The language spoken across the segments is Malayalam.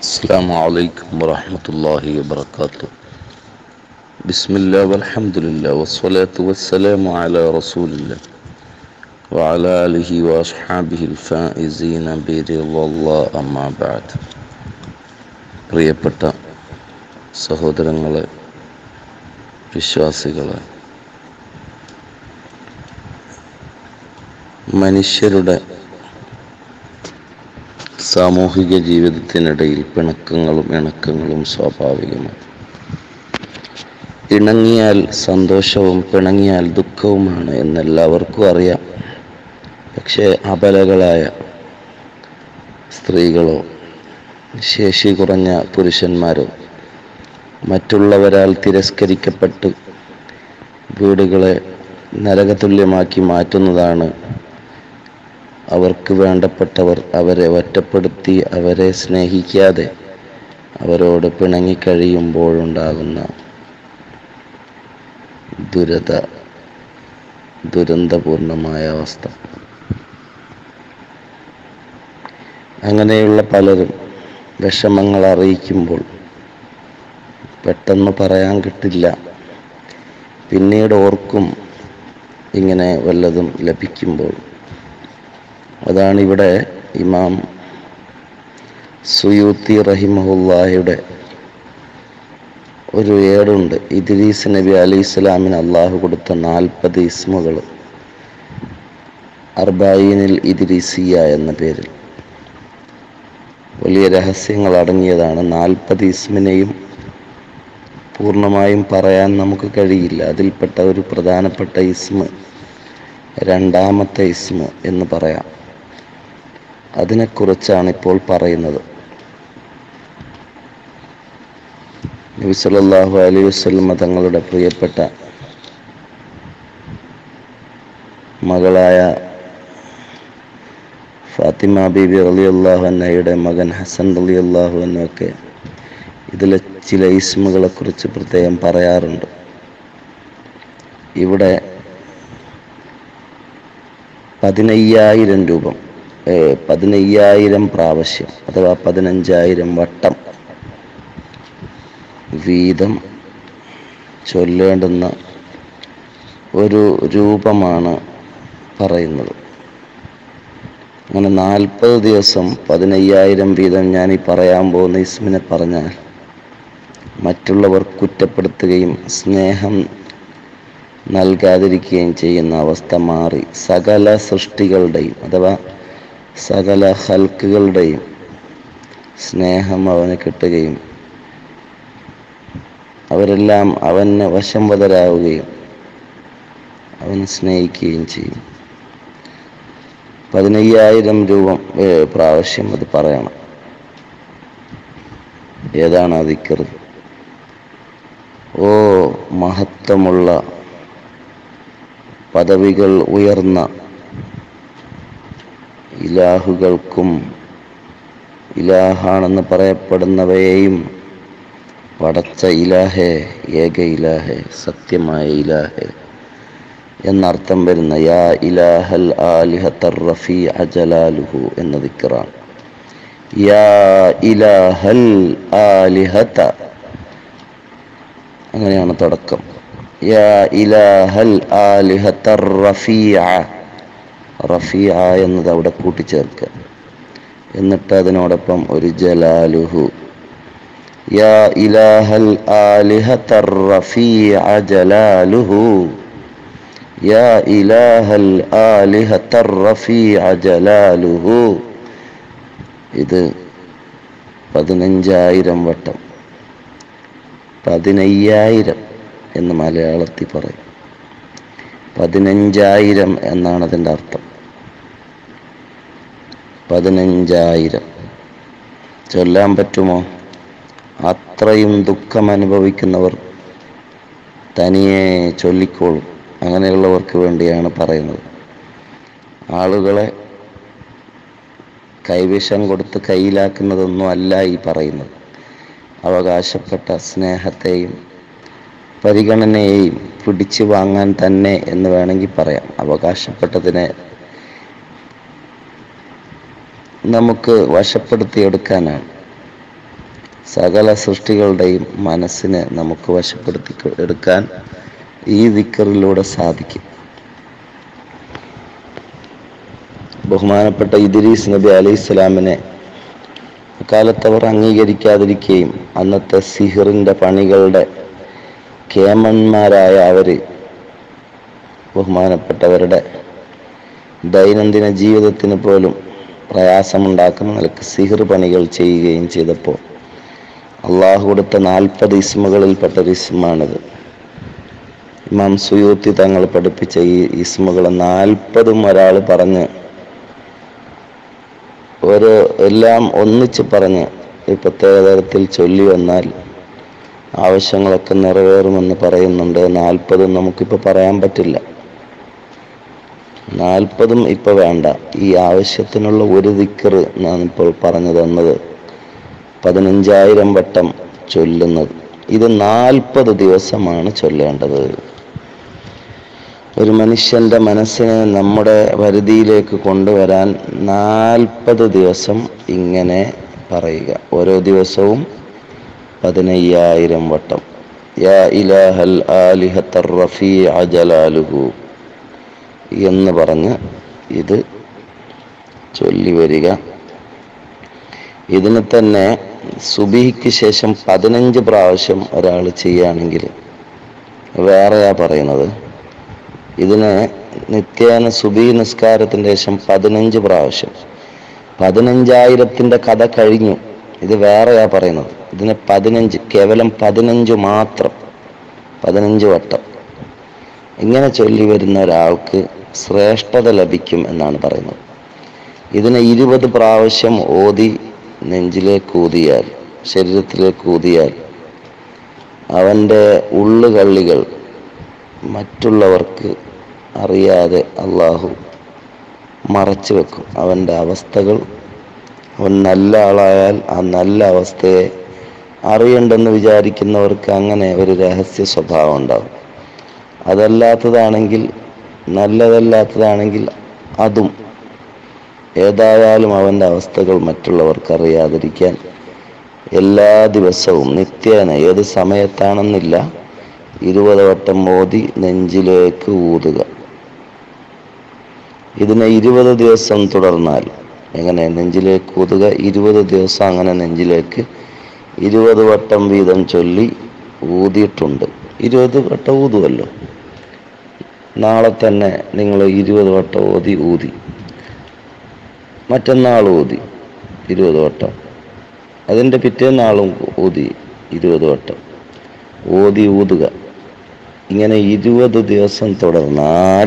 السلام عليكم ورحمة الله وبركاته بسم الله والحمد لله والصلاة والسلام على رسول الله وعلى آله وأصحابه الفائزين برضا الله أما بعد പ്രിയപ്പെട്ട സഹോദരങ്ങളെ വിശ്വാസികളെ മനുഷ്യരുടെ സാമൂഹിക ജീവിതത്തിനിടയിൽ പിണക്കങ്ങളും ഇണക്കങ്ങളും സ്വാഭാവികമാണ് ഇണങ്ങിയാൽ സന്തോഷവും പിണങ്ങിയാൽ ദുഃഖവുമാണ് എന്നെല്ലാവർക്കും അറിയാം പക്ഷേ അബലകളായ സ്ത്രീകളോ ശേഷി കുറഞ്ഞ പുരുഷന്മാരോ മറ്റുള്ളവരാൽ തിരസ്കരിക്കപ്പെട്ട് വീടുകളെ നരകതുല്യമാക്കി മാറ്റുന്നതാണ് അവർക്ക് വേണ്ടപ്പെട്ടവർ അവരെ ഒറ്റപ്പെടുത്തി അവരെ സ്നേഹിക്കാതെ അവരോട് പിണങ്ങിക്കഴിയുമ്പോഴുണ്ടാകുന്ന ദുരത ദുരന്തപൂർണമായ അവസ്ഥ അങ്ങനെയുള്ള പലരും വിഷമങ്ങൾ അറിയിക്കുമ്പോൾ പെട്ടെന്ന് പറയാൻ കിട്ടില്ല പിന്നീട് ഓർക്കും ഇങ്ങനെ വല്ലതും ലഭിക്കുമ്പോൾ അതാണ് ഇവിടെ ഇമാം സുയൂത്തി റഹിമഹുല്ലായുടെ ഒരു ഏടുണ്ട് ഇദ്രീസ് നബി അലി ഇസ്ലാമിന് അള്ളാഹു കൊടുത്ത നാൽപ്പത് ഇസ്മുകൾ അർബായിനിൽ ഇദ്രീസിയ എന്ന പേരിൽ വലിയ രഹസ്യങ്ങൾ അടങ്ങിയതാണ് നാൽപ്പത് ഇസ്മിനെയും പൂർണ്ണമായും പറയാൻ നമുക്ക് കഴിയില്ല അതിൽപ്പെട്ട ഒരു പ്രധാനപ്പെട്ട ഇസ്മ രണ്ടാമത്തെ ഇസ്മ എന്ന് പറയാം അതിനെക്കുറിച്ചാണ് ഇപ്പോൾ പറയുന്നത് നബി സല്ലല്ലാഹു അലൈഹി വസല്ലമ തങ്ങളുടെ പ്രിയപ്പെട്ട മകളായ ഫാത്തിമ ബീബി റളിയല്ലാഹു അൻഹയുടെ മകൻ ഹസൻ റളിയല്ലാഹു അൻഹൊക്കെ ഇതിലെ ചില ഇസ്മുകളെ കുറിച്ച് പ്രത്യേകം പറയാറുണ്ട് ഇവിടെ പതിനയ്യായിരം രൂപം പതിനയ്യായിരം പ്രാവശ്യം അഥവാ പതിനഞ്ചായിരം വട്ടം വീതം ചൊല്ലേണ്ടുന്ന ഒരു രൂപമാണ് പറയുന്നത് അങ്ങനെ നാൽപ്പത് ദിവസം പതിനയ്യായിരം വീതം ഞാൻ ഈ പറയാൻ പോകുന്ന ഇസ്മിനെ പറഞ്ഞാൽ മറ്റുള്ളവർ കുറ്റപ്പെടുത്തുകയും സ്നേഹം നൽകാതിരിക്കുകയും ചെയ്യുന്ന അവസ്ഥ മാറി സകല സൃഷ്ടികളുടെയും അഥവാ സകല ഹൽക്കുകളുടെയും സ്നേഹം അവന് കിട്ടുകയും അവരെല്ലാം അവന് വശംവതരാവുകയും അവനെ സ്നേഹിക്കുകയും ചെയ്യും പതിനയ്യായിരം രൂപ പ്രാവശ്യം അത് പറയണം ഏതാണ് അതിക്കറ് ഓ മഹത്വമുള്ള പദവികൾ ഉയർന്ന ഇലാഹുകൾക്കും ഇലാഹാണെന്ന് പറയപ്പെടുന്നവയെയും പടച്ച ഇലാഹെ ഏക ഇലാഹെ സത്യമായ ഇലാഹെ എന്നർത്ഥം വരുന്ന യാ ഇലാഹൽ ആലിഹത്തർ റഫി അജലാലുഹു എന്ന ദിക്കറാണ് യാ ഇലാഹൽ ആലിഹത്ത അങ്ങനെയാണ് തുടക്കം യാ ഇലാഹൽ ആലിഹത്തർ റഫീഅ റഫീഅ എന്നത് അവിടെ കൂട്ടിച്ചേർക്കുക എന്നിട്ട് അതിനോടൊപ്പം ഒരു ജലാലുഹു യാ ഇലാഹൽ ആലിഹത്തർ റഫീഅ ജലാലുഹു യാ ഇലാഹൽ ആലിഹത്തർ റഫീഅ ജലാലുഹു ഇത് പതിനഞ്ചായിരം വട്ടം പതിനയ്യായിരം എന്ന് മലയാളത്തിൽ പറയും പതിനഞ്ചായിരം എന്നാണ് അതിൻ്റെ അർത്ഥം പതിനഞ്ചായിരം ചൊല്ലാൻ പറ്റുമോ അത്രയും ദുഃഖം അനുഭവിക്കുന്നവർ തനിയെ ചൊല്ലിക്കോളും അങ്ങനെയുള്ളവർക്ക് വേണ്ടിയാണ് പറയുന്നത് ആളുകളെ കൈവിഷം കൊടുത്ത് കയ്യിലാക്കുന്നതൊന്നും അല്ല ഈ പറയുന്നത് അവകാശപ്പെട്ട സ്നേഹത്തെയും പരിഗണനയെയും പിടിച്ചു വാങ്ങാൻ തന്നെ എന്ന് വേണമെങ്കിൽ പറയാം അവകാശപ്പെട്ടതിനെ നമുക്ക് വശപ്പെടുത്തിയെടുക്കാനാണ് സകല സൃഷ്ടികളുടെയും മനസ്സിനെ നമുക്ക് വശപ്പെടുത്തി എടുക്കാൻ ഈ ദിക്കറിലൂടെ സാധിക്കും ബഹുമാനപ്പെട്ട ഇദ്രീസ് നബി അലൈഹി സ്വലാമിനെ അക്കാലത്ത് അവർ അംഗീകരിക്കാതിരിക്കുകയും അന്നത്തെ സിഹിറിന്റെ പണികളുടെ കേമന്മാരായ അവര് ബഹുമാനപ്പെട്ടവരുടെ ദൈനംദിന ജീവിതത്തിന് പോലും പ്രയാസമുണ്ടാക്കുന്ന നിലക്ക് സിഹിർ പണികൾ ചെയ്യുകയും ചെയ്തപ്പോൾ അള്ളാഹു കൊടുത്ത നാൽപ്പത് ഇസ്മുകളിൽപ്പെട്ട ഒരു ഇസ്മാണിത് ഇമാം സുയൂത്തി തങ്ങൾ പഠിപ്പിച്ച ഈ ഇസ്മുകൾ നാൽപ്പതും ഒരാൾ പറഞ്ഞ് ഒരു എല്ലാം ഒന്നിച്ച് പറഞ്ഞ് ഈ പ്രത്യേക തരത്തിൽ ചൊല്ലി വന്നാൽ ആവശ്യങ്ങളൊക്കെ നിറവേറുമെന്ന് പറയുന്നുണ്ട് നാൽപ്പതും നമുക്കിപ്പോൾ പറയാൻ പറ്റില്ല നാൽപ്പതും ഇപ്പൊ വേണ്ട ഈ ആവശ്യത്തിനുള്ള ഒരു ദിക്കറ് ഞാൻ ഇപ്പോൾ പറഞ്ഞു തന്നത് പതിനഞ്ചായിരം വട്ടം ചൊല്ലുന്നത് ഇത് നാൽപ്പത് ദിവസമാണ് ചൊല്ലേണ്ടത് ഒരു മനുഷ്യന്റെ മനസ്സിനെ നമ്മുടെ പരിധിയിലേക്ക് കൊണ്ടുവരാൻ നാൽപ്പത് ദിവസം ഇങ്ങനെ പറയുക ഓരോ ദിവസവും പതിനയ്യായിരം വട്ടം യാ ഇലാഹൽ ആലിഹത്തർ റഫീ ജലാലുഹു എന്ന് പറഞ്ഞ് ഇത് ചൊല്ലി വരിക ഇതിന് തന്നെ സുബിഹിക്ക് ശേഷം പതിനഞ്ച് പ്രാവശ്യം ഒരാൾ ചെയ്യുകയാണെങ്കിൽ വേറെയാ പറയുന്നത് ഇതിന് നിത്യേന സുബി നിസ്കാരത്തിന് ശേഷം പതിനഞ്ച് പ്രാവശ്യം പതിനഞ്ചായിരത്തിന്റെ കഥ കഴിഞ്ഞു ഇത് വേറെയാ പറയുന്നത് ഇതിന് പതിനഞ്ച് കേവലം പതിനഞ്ച് മാത്രം പതിനഞ്ച് വട്ടം ഇങ്ങനെ ചൊല്ലി വരുന്ന ഒരാൾക്ക് ശ്രേഷ്ഠത ലഭിക്കും എന്നാണ് പറയുന്നത് ഇതിനെ ഇരുപത് പ്രാവശ്യം ഓതി നെഞ്ചിലേക്ക് ഊതിയാൽ ശരീരത്തിലേക്ക് ഊതിയാൽ അവൻ്റെ ഉള്ളുകള്ളികൾ മറ്റുള്ളവർക്ക് അറിയാതെ അള്ളാഹു മറച്ചു വെക്കും അവൻ്റെ അവസ്ഥകൾ അവൻ നല്ല ആളായാൽ ആ നല്ല അവസ്ഥയെ അറിയണ്ടെന്ന് വിചാരിക്കുന്നവർക്ക് അങ്ങനെ ഒരു രഹസ്യ സ്വഭാവം ഉണ്ടാവും അതല്ലാത്തതാണെങ്കിൽ നല്ലതല്ലാത്തതാണെങ്കിൽ അതും ഏതായാലും അവൻ്റെ അവസ്ഥകൾ മറ്റുള്ളവർക്ക് അറിയാതിരിക്കാൻ എല്ലാ ദിവസവും നിത്യേന ഏത് സമയത്താണെന്നില്ല ഇരുപത് വട്ടം മോദി നെഞ്ചിലേക്ക് ഊതുക ഇതിനെ ഇരുപത് ദിവസം തുടർന്നാൽ എങ്ങനെ നെഞ്ചിലേക്ക് ഊതുക ഇരുപത് ദിവസം അങ്ങനെ നെഞ്ചിലേക്ക് ഇരുപത് വട്ടം വീതം ചൊല്ലി ഊതിയിട്ടുണ്ട് ഇരുപത് വട്ടം ഊതുമല്ലോ നാളെ തന്നെ നിങ്ങൾ ഇരുപത് വട്ടം ഊതി ഊതി മറ്റന്നാൾ ഊതി ഇരുപത് വട്ടം അതിൻ്റെ പിറ്റേന്നാളും ഊതി ഇരുപത് വട്ടം ഊതി ഊതുക ഇങ്ങനെ ഇരുപത് ദിവസം തുടർന്നാൽ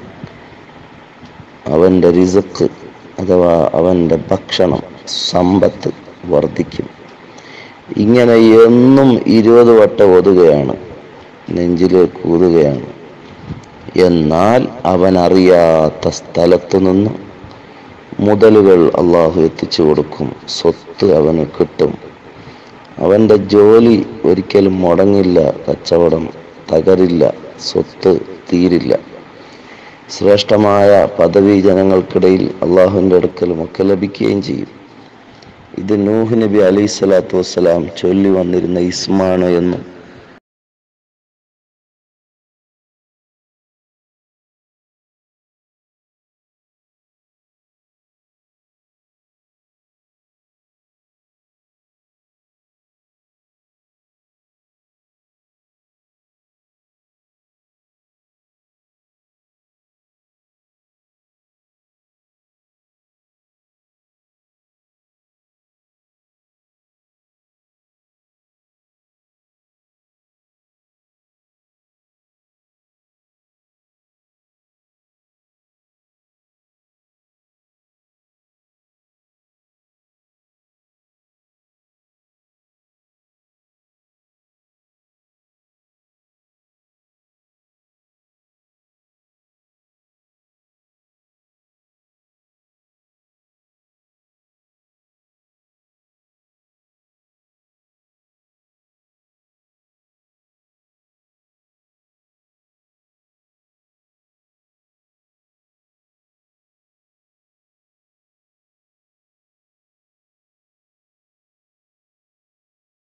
അവൻ്റെ റിസക്ക് അഥവാ അവൻ്റെ ഭക്ഷണം സമ്പത്ത് വർദ്ധിക്കും ഇങ്ങനെ എന്നും ഇരുപത് വട്ടം ഒതുകയാണ് നെഞ്ചിലേക്ക് ഊതുകയാണ് എന്നാൽ അവൻ അറിയാത്ത സ്ഥലത്തു നിന്ന് മുതലുകൾ അള്ളാഹു എത്തിച്ചു കൊടുക്കും സ്വത്ത് അവന് കിട്ടും അവൻ്റെ ജോലി ഒരിക്കലും മുടങ്ങില്ല കച്ചവടം തകരില്ല സ്വത്ത് തീരില്ല ശ്രേഷ്ഠമായ പദവി ജനങ്ങൾക്കിടയിൽ അള്ളാഹുവിൻ്റെ അടുക്കലും ഒക്കെ ലഭിക്കുകയും ചെയ്യും ഇത് നൂഹ് നബി അലൈഹി സ്വലാത്തു വസ്സലാം ചൊല്ലി വന്നിരുന്ന ഇസ്മാണ് എന്നും